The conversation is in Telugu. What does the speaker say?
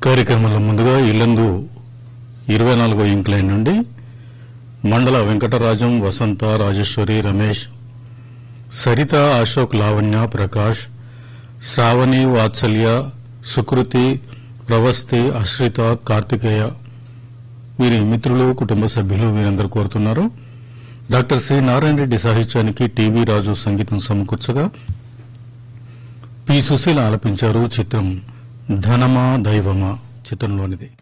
కార్యక్రమంలో ముందుగా ఇల్లందు ఇరవై నాలుగో ఇంక్లైన్ నుండి మండల వెంకటరాజం వసంత రాజేశ్వరి రమేష్ సరిత అశోక్ లావణ్య ప్రకాష్ శ్రావణి వాత్సల్య సుకృతి ప్రవస్తి అశ్రిత కార్తికేయ వీరి మిత్రులు కుటుంబ సభ్యులు వీరందరూ కోరుతున్నారు డాక్టర్ సి నారాయణ రెడ్డి సాహిత్యానికి టీవీ రాజు సంగీతం సమకూర్చగా పి సుశీల ఆలపించారు చిత్రం ధనమా దైవమా చిత్రంలోనిది